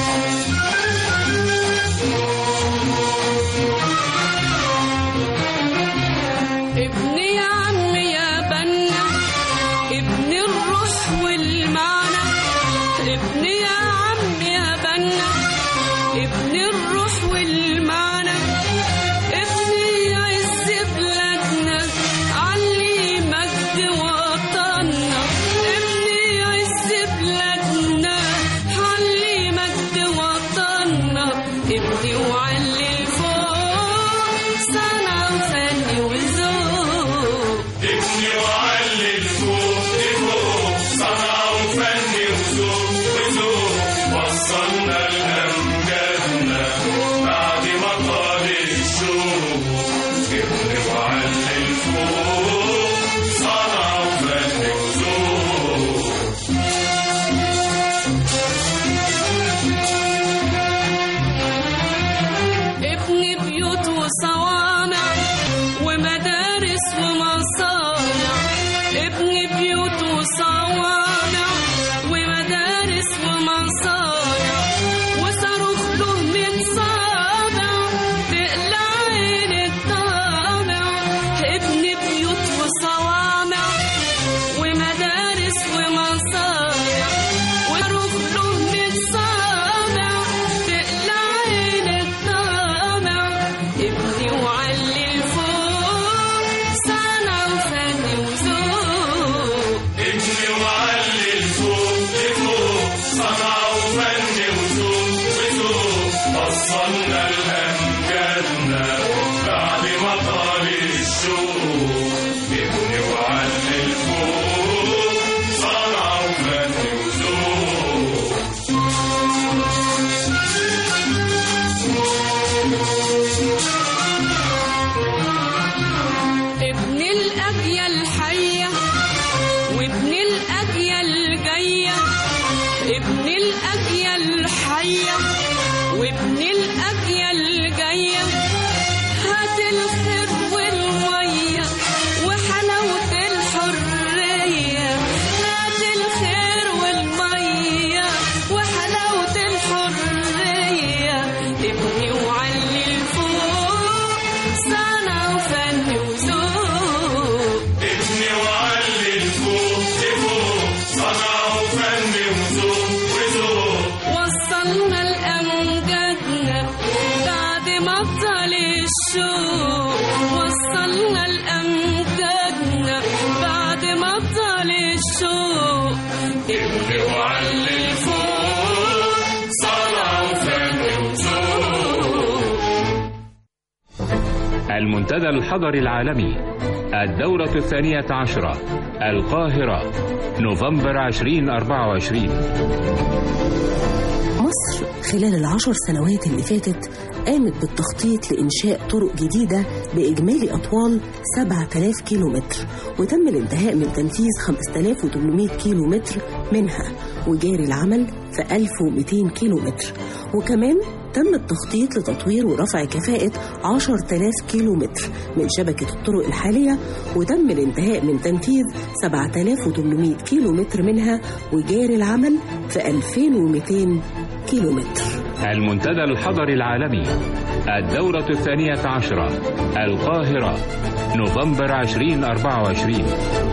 ابني يا عم يا بنا ابني الروح والمعنى ابني يا عم يا بنا ابني الروح والمعنى ابني عز بلادنا علي مجد وطننا ابني عز بلادنا علي مجد وطننا ابني وعلي فوق صنع وفن وذوق ابني وعلي الفوق لفوق صنع وفن وذوق وذوق وصلنا لأمجادنا بعد ما وابن الأجيال الجاية هات الخير والمية وحلاوة الحرية هات الخير والمية وحلاوة الحرية ابني وعلي الفوق صنع وفن وذوق ابني وعلي الفوق لفوق صنع وفن وذوق وذوق وصلنا لأمجادنا بعد ما طال الشوق وصلنا لأمجادنا بعد ما طال الشوق ابني وعلي الفوق صنع وفن وذوق المنتدى الحضري العالمي الدورة الثانية عشرة القاهرة نوفمبر 2024 مصر خلال العشر سنوات اللي فاتت قامت بالتخطيط لإنشاء طرق جديدة بإجمالي أطوال 7000 كيلومتر وتم الانتهاء من تنفيذ 5800 كيلومتر منها وجاري العمل في 1200 كيلومتر وكمان تم التخطيط لتطوير ورفع كفاءة 10000 كيلومتر من شبكة الطرق الحالية وتم الانتهاء من تنفيذ 7800 كيلومتر منها وجاري العمل في 2200 كيلومتر المنتدى الحضري العالمي الدورة الثانية عشرة القاهرة نوفمبر 2024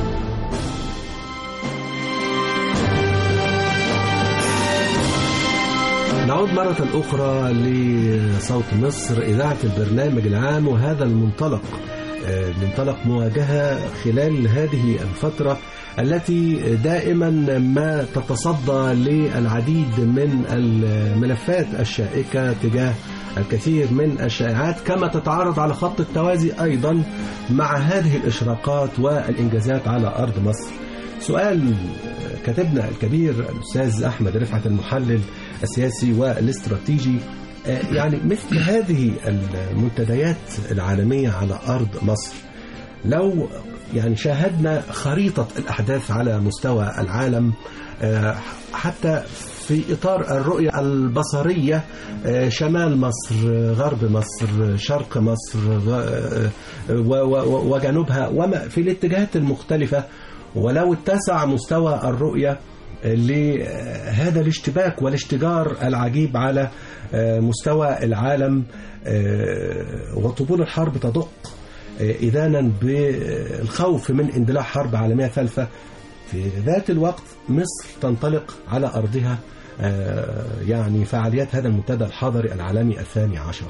نعود مرة أخرى لصوت مصر إذاعة البرنامج العام وهذا المنطلق آه، منطلق مواجهة خلال هذه الفترة التي دائما ما تتصدى للعديد من الملفات الشائكة تجاه الكثير من الشائعات كما تتعارض على خط التوازي أيضا مع هذه الإشراقات والإنجازات على أرض مصر سؤال كاتبنا الكبير الأستاذ أحمد رفعت المحلل السياسي والاستراتيجي آه، يعني مثل هذه المنتديات العالمية على أرض مصر لو يعني شاهدنا خريطة الأحداث على مستوى العالم آه، حتى في إطار الرؤية البصرية آه، شمال مصر آه، غرب مصر شرق مصر غ- و- و- وجنوبها وما في الاتجاهات المختلفة ولو اتسع مستوى الرؤية لهذا الاشتباك والاشتجار العجيب على مستوى العالم وطبول الحرب تدق إذانا بالخوف من اندلاع حرب عالمية ثالثة في ذات الوقت مصر تنطلق على أرضها يعني فعاليات هذا المنتدى الحضري العالمي الثاني عشر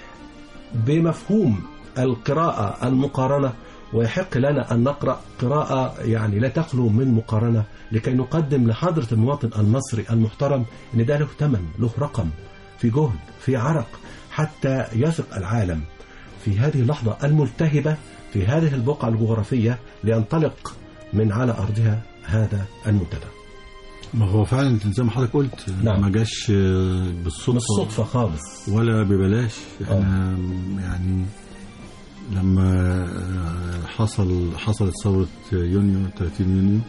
بمفهوم القراءة المقارنة ويحق لنا أن نقرأ قراءة يعني لا تخلو من مقارنة لكي نقدم لحضرة المواطن المصري المحترم أن ده له ثمن له رقم في جهد في عرق حتى يثق العالم في هذه اللحظة الملتهبة في هذه البقعة الجغرافية لينطلق من على أرضها هذا المنتدى ما هو فعلا زي ما حضرتك قلت نعم. ما جاش آه، بالصدفه بالصدفة خالص ولا ببلاش احنا يعني لما آه، حصل حصلت ثورة يونيو 30 يونيو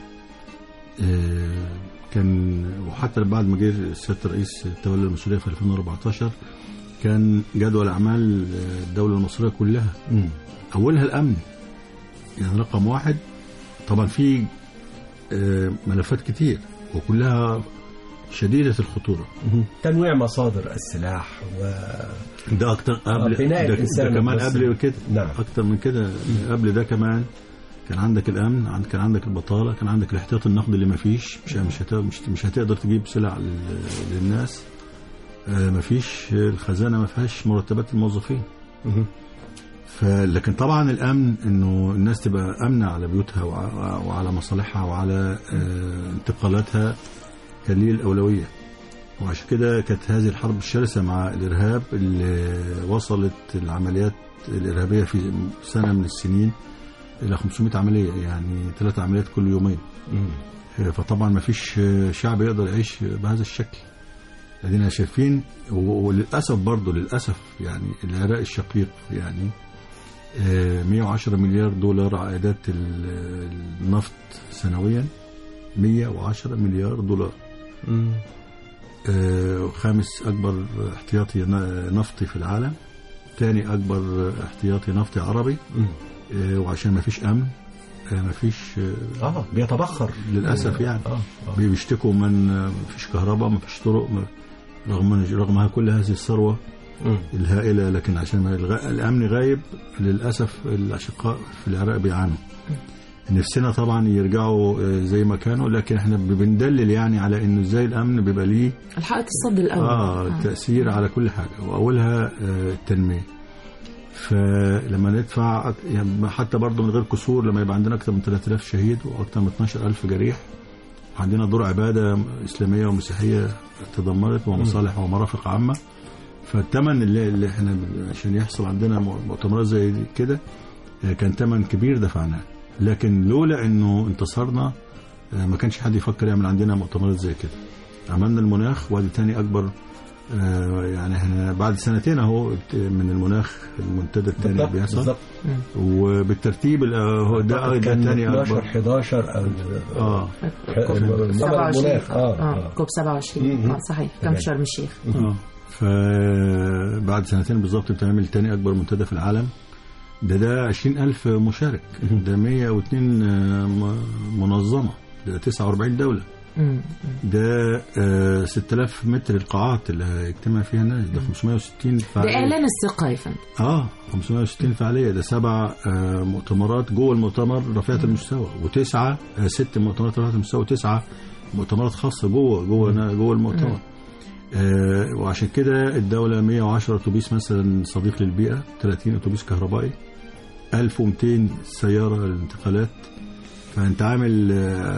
آه، كان وحتى بعد ما جه سيادة الرئيس تولى المسؤولية في 2014 كان جدول أعمال آه، الدولة المصرية كلها مم. أولها الأمن يعني رقم واحد طبعا في آه، ملفات كتير وكلها شديدة الخطورة مم. تنويع مصادر السلاح و ده اكتر قبل بناء ده, الإنسان ده كمان المصري. قبل كده نعم. اكتر من كده قبل ده كمان كان عندك الامن عند كان عندك البطاله كان عندك الاحتياط النقدي اللي ما فيش مش مش, هت- مش مش هتقدر تجيب سلع لل- للناس آه، ما فيش الخزانه ما فيهاش مرتبات الموظفين مم. فلكن طبعا الامن انه الناس تبقى امنه على بيوتها وع- وعلى مصالحها وعلى آه، انتقالاتها كان ليه الاولويه وعشان كده كانت هذه الحرب الشرسه مع الارهاب اللي وصلت العمليات الارهابيه في سنه من السنين الى 500 عمليه يعني ثلاث عمليات كل يومين مم. فطبعا ما فيش شعب يقدر يعيش بهذا الشكل ادينا شايفين و- وللاسف برضه للاسف يعني العراق الشقيق يعني آه، 110 مليار دولار عائدات ال- النفط سنويا 110 مليار دولار مم. آه، خامس أكبر احتياطي ن- نفطي في العالم تاني أكبر احتياطي نفطي عربي آه، وعشان ما فيش أمن آه، ما فيش آه، اه بيتبخر للأسف يعني اه آه. بيشتكوا من آه، ما فيش كهرباء ما فيش طرق ما- رغم رغم كل هذه الثروة مم. الهائلة لكن عشان ما الغ- الأمن غايب للأسف الأشقاء في العراق بيعانوا نفسنا طبعا يرجعوا آه، زي ما كانوا لكن احنا بندلل يعني على انه ازاي الامن بيبقى ليه الحائط الصد الاول اه تاثير على كل حاجه واولها آه، التنميه فلما ندفع يعني حتى برضه من غير كسور لما يبقى عندنا اكثر من 3000 شهيد واكثر من 12000 جريح وعندنا دور عباده اسلاميه ومسيحيه تدمرت ومصالح ومرافق عامه فالثمن اللي, اللي احنا عشان يحصل عندنا مؤتمرات زي دي كده آه، كان ثمن كبير دفعناه لكن لولا انه انتصرنا آه، ما كانش حد يفكر يعمل عندنا مؤتمرات زي كده عملنا المناخ وادي تاني اكبر آه، يعني احنا بعد سنتين اهو من المناخ المنتدى الثاني بالضبط بيحصل بالضبط وبالترتيب ال- هو ده ده كان الثاني 12 اكبر 11 او اه مؤتمر 27 المناخ اه, اه آه. كوب 27 مم. اه صحيح كان في تمام. شرم الشيخ اه فبعد سنتين بالظبط بتعمل تاني أكبر منتدى في العالم ده ده 20000 مشارك ده 102 آه، م- منظمة ده 49 دولة مم. ده آه، 6000 متر القاعات اللي هيجتمع فيها الناس ده 560 ده فعالية اعلان الثقه يا فندم اه 560 فعالية ده سبع آه، مؤتمرات جوه المؤتمر رفيعة المستوى وتسعة آه، ست مؤتمرات رفيعة المستوى وتسعة مؤتمرات خاصة جوه جوه جوه المؤتمر آه وعشان كده الدولة 110 أتوبيس مثلا صديق للبيئة 30 أتوبيس كهربائي 1200 سيارة للانتقالات فأنت عامل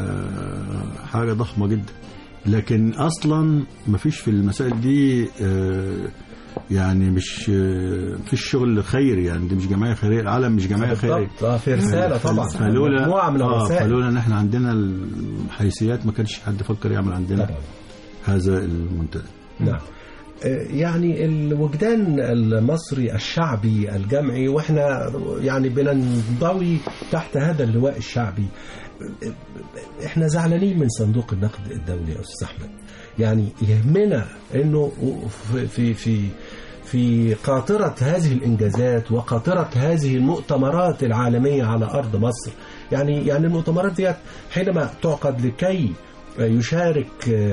آه حاجة ضخمة جدا لكن أصلا مفيش في المسائل دي آه يعني مش آه، مفيش شغل خيري يعني دي مش جمعية خيرية العالم مش جمعية خيرية بالضبط اه في رساله طبعا فلولا مجموعه من آه الرسائل فلولا ان احنا عندنا الحيثيات ما كانش حد فكر يعمل عندنا طبعا هذا المنتدى نعم آه، يعني الوجدان المصري الشعبي الجمعي واحنا يعني بننضوي تحت هذا اللواء الشعبي آه، احنا زعلانين من صندوق النقد الدولي يا استاذ احمد يعني يهمنا انه في في في في قاطرة هذه الإنجازات وقاطرة هذه المؤتمرات العالمية على أرض مصر يعني يعني المؤتمرات ديت حينما تعقد لكي يشارك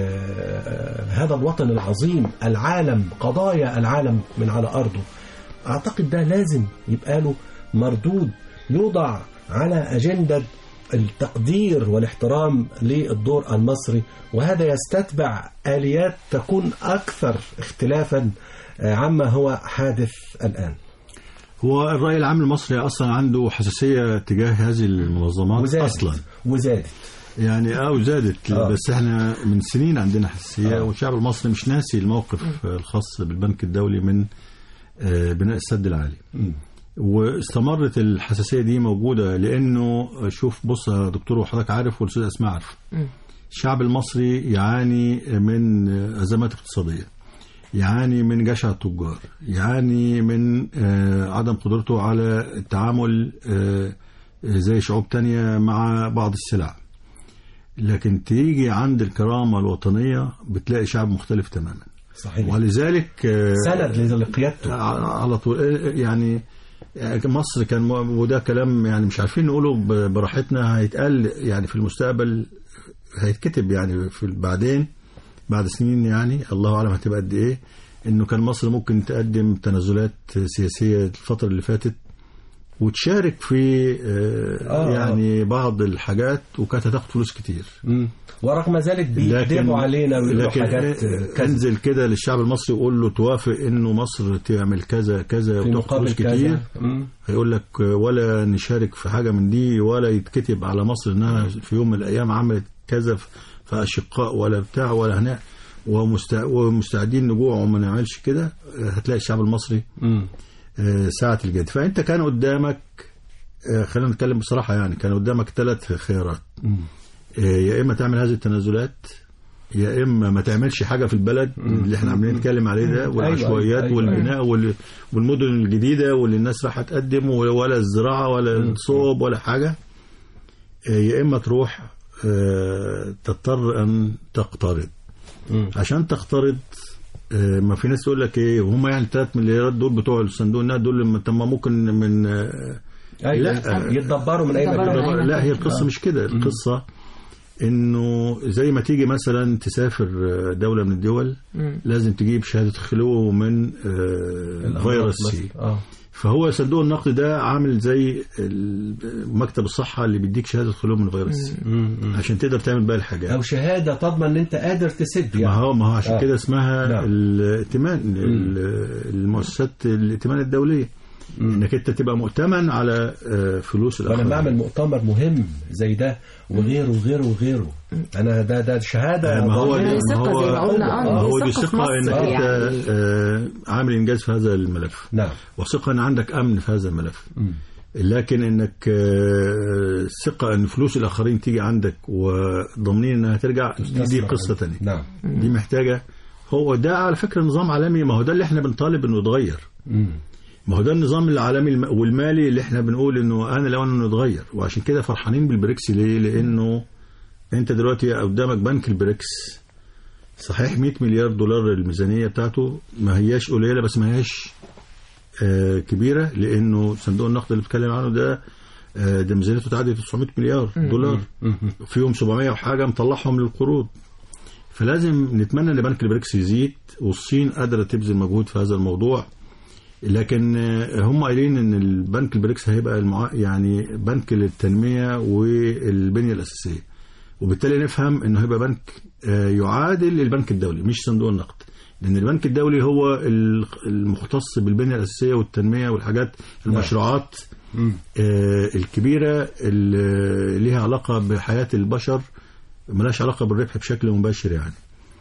آه، هذا الوطن العظيم العالم قضايا العالم من على أرضه أعتقد ده لازم يبقى له مردود يوضع على أجندة التقدير والاحترام للدور المصري وهذا يستتبع آليات تكون أكثر اختلافا آه، عما هو حادث الآن هو الرأي العام المصري أصلا عنده حساسية تجاه هذه المنظمات وزادت أصلا وزادت يعني اه وزادت آه. بس احنا من سنين عندنا حساسية آه. والشعب المصري مش ناسي الموقف الخاص بالبنك الدولي من آه، بناء السد العالي واستمرت الحساسية دي موجودة لأنه شوف بص يا دكتور وحضرتك عارف والأستاذ أسماء عارف الشعب المصري يعاني من أزمات اقتصادية يعاني من جشع التجار يعاني من آه، عدم قدرته على التعامل آه، زي شعوب تانية مع بعض السلع لكن تيجي عند الكرامة الوطنية بتلاقي شعب مختلف تماما صحيح ولذلك آه، سند لقيادته على طول يعني مصر كان م- وده كلام يعني مش عارفين نقوله ب- براحتنا هيتقال يعني في المستقبل هيتكتب يعني في بعدين بعد سنين يعني الله اعلم هتبقى قد ايه انه كان مصر ممكن تقدم تنازلات سياسيه الفتره اللي فاتت وتشارك في آه، آه. يعني بعض الحاجات وكانت هتاخد فلوس كتير مم. ورغم ذلك بيكذبوا علينا ويقولوا لكن حاجات آه، كذب انزل كده للشعب المصري وقول له توافق انه مصر تعمل كذا كذا في وتاخد مقابل فلوس كتير كذا مم. هيقول لك ولا نشارك في حاجه من دي ولا يتكتب على مصر انها في يوم من الايام عملت كذا في اشقاء ولا بتاع ولا هنا ومستع... ومستعدين نجوع وما نعملش كده هتلاقي الشعب المصري مم. آه، ساعة الجد فانت كان قدامك آه، خلينا نتكلم بصراحه يعني كان قدامك ثلاث خيارات مم. آه، يا اما تعمل هذه التنازلات يا اما ما تعملش حاجه في البلد اللي احنا عمالين نتكلم عليه ده والعشوائيات أيوة، والبناء وال- والمدن الجديده واللي الناس راح تقدم ولا الزراعه ولا الصوب ولا حاجه آه، يا اما تروح آه، تضطر ان تقترض مم. عشان تخترط آه، ما في ناس تقول لك ايه وهم يعني 3 مليارات دول بتوع الصندوق النقد دول لما طب ما ممكن من آه، أيوة. لا. يتدبروا من اي يتدبروا مكان من أي لا هي مكان. القصه مش كده القصه انه زي ما تيجي مثلا تسافر آه، دوله من الدول مم. لازم تجيب شهاده خلو من آه، فيروس سي اه فهو صندوق النقد ده عامل زي ال- مكتب الصحه اللي بيديك شهاده خلو من فيروس سي عشان تقدر تعمل باقي الحاجات او شهاده تضمن ان انت قادر تسد ما يعني هو ما هو عشان آه. كده اسمها نعم. الائتمان ال- المؤسسات الائتمان الدوليه انك انت تبقى مؤتمن على آه، فلوس وانا الاخرين بعمل مؤتمر مهم زي ده وغيره وغيره وغيره انا ده ده شهاده ما هو يعني ما ثقة هو زي ما قلنا، آه، ما هو ثقة دي في ثقه مصر انك انت يعني. آه، عامل انجاز في هذا الملف نعم وثقه ان عندك امن في هذا الملف لكن انك آه، ثقه ان فلوس الاخرين تيجي عندك وضامنين انها ترجع دي, دي قصه تانية نعم دي محتاجه هو ده على فكره نظام عالمي ما هو ده اللي احنا بنطالب انه يتغير ما هو ده النظام العالمي الم- والمالي اللي احنا بنقول انه انا لو انه يتغير وعشان كده فرحانين بالبريكس ليه؟ لانه انت دلوقتي قدامك بنك البريكس صحيح 100 مليار دولار الميزانيه بتاعته ما هياش قليله بس ما هياش آه كبيره لانه صندوق النقد اللي بتكلم عنه ده آه ده ميزانيته تعدي 900 مليار دولار فيهم 700 وحاجه مطلعهم للقروض فلازم نتمنى ان بنك البريكس يزيد والصين قادره تبذل مجهود في هذا الموضوع لكن آه، هم قايلين ان البنك البريكس هيبقى المع... يعني بنك للتنميه والبنيه الاساسيه وبالتالي نفهم انه هيبقى بنك آه، يعادل البنك الدولي مش صندوق النقد لان البنك الدولي هو ال- المختص بالبنيه الاساسيه والتنميه والحاجات المشروعات آه، الكبيره اللي ليها علاقه بحياه البشر ملهاش علاقه بالربح بشكل مباشر يعني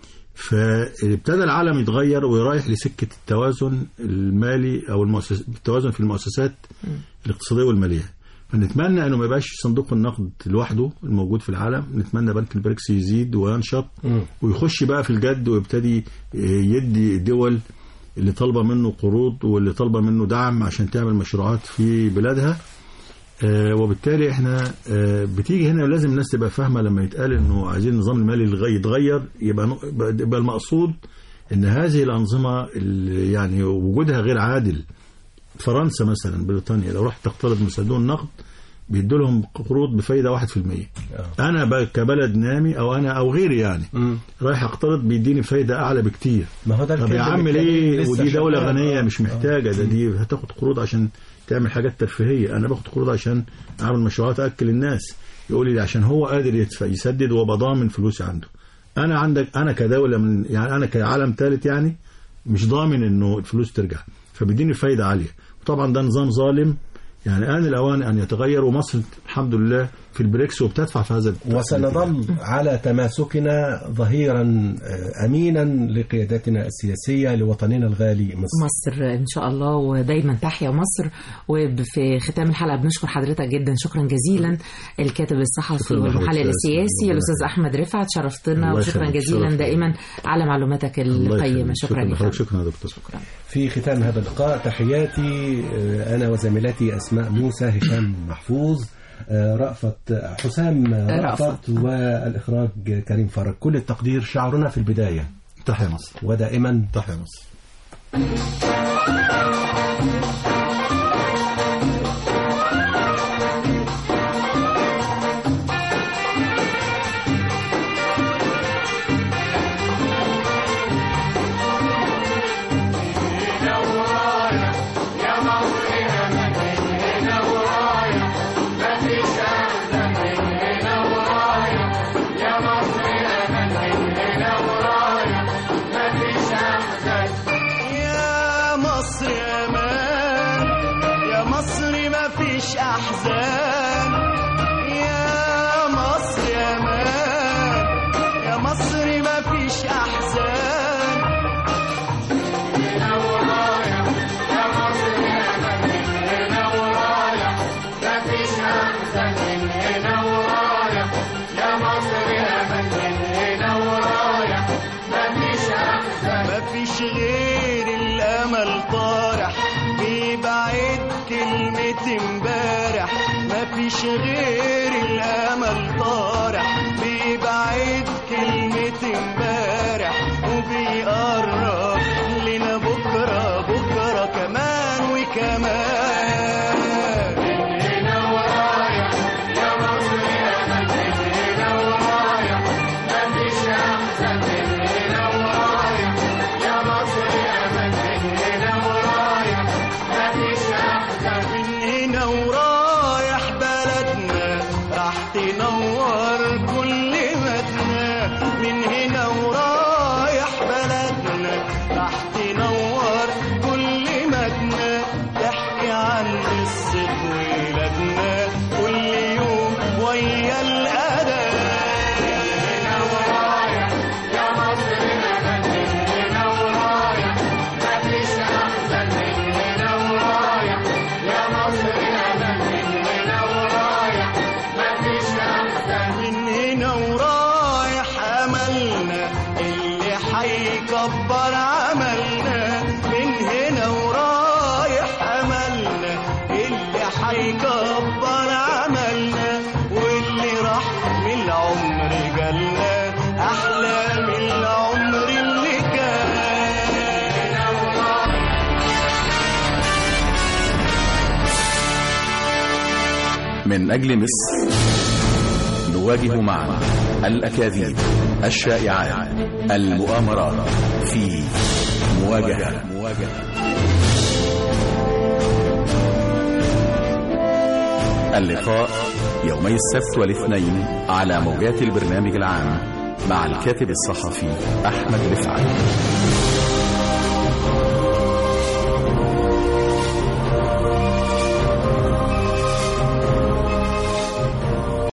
فابتدى العالم يتغير ويرايح لسكه التوازن المالي او المؤسس التوازن في المؤسسات الاقتصاديه والماليه فنتمنى انه ما يبقاش صندوق النقد لوحده الموجود في العالم نتمنى بنك البريكس يزيد وينشط ويخش بقى في الجد ويبتدي يدي الدول اللي طالبه منه قروض واللي طالبه منه دعم عشان تعمل مشروعات في بلادها آه، وبالتالي احنا آه، بتيجي هنا لازم الناس تبقى فاهمه لما يتقال انه عايزين النظام المالي الغ- يتغير يبقى نق- يبقى المقصود ان هذه الانظمه اللي يعني وجودها غير عادل فرنسا مثلا بريطانيا لو رحت تقترض من صندوق النقد بيدوا لهم قروض بفايده 1% انا ب- كبلد نامي او انا او غيري يعني رايح اقترض بيديني فايده اعلى بكتير ما هو ده طب الكلام يا عم اللي ليه لسه ودي دولة شغال. غنية آه. مش محتاجة ده دي هتاخد قروض عشان تعمل حاجات ترفيهية أنا باخد قروض عشان أعمل مشروعات أكل الناس يقول لي عشان هو قادر يدفع يسدد وابقى ضامن فلوسي عنده أنا عندك أنا كدولة من يعني أنا كعالم ثالث يعني مش ضامن إنه الفلوس ترجع فبيديني فايدة عالية وطبعا ده نظام ظالم يعني آن الأوان أن يتغير ومصر الحمد لله في البريكس وبتدفع في هذا وسنظل على تماسكنا ظهيرا آه، امينا لقيادتنا السياسيه لوطننا الغالي مصر مصر ان شاء الله ودايما تحيا مصر وفي ختام الحلقه بنشكر حضرتك جدا شكرا جزيلا الكاتب الصحفي شكراً لحضرتك. والمحلل السياسي الله الاستاذ احمد رفعت شرفتنا الله وشكرا يخليك. جزيلا شرف. دائما على معلوماتك الله القيمه يخليك. شكرا شكرا لك لحضرتك شكرا يا دكتور شكرا في ختام هذا اللقاء تحياتي آه، انا وزميلتي اسماء موسى هشام محفوظ آه، رأفت حسام رأفت رأفت. والإخراج كريم فرج كل التقدير شعرنا في البداية تحيا مصر ودائما تحيا مصر يا مصر امان يا مصر ما فيش احزان يا مصر امان يا مصر ما فيش احزان ما فيش غير الامل طارح بيبعد كلمة امبارح ما فيش غير الامل طارح بيبعد كلمة امبارح من أجل مصر نواجه معا الأكاذيب الشائعات المؤامرات في مواجهة اللقاء يومي السبت والاثنين على موجات البرنامج العام مع الكاتب الصحفي أحمد رفعت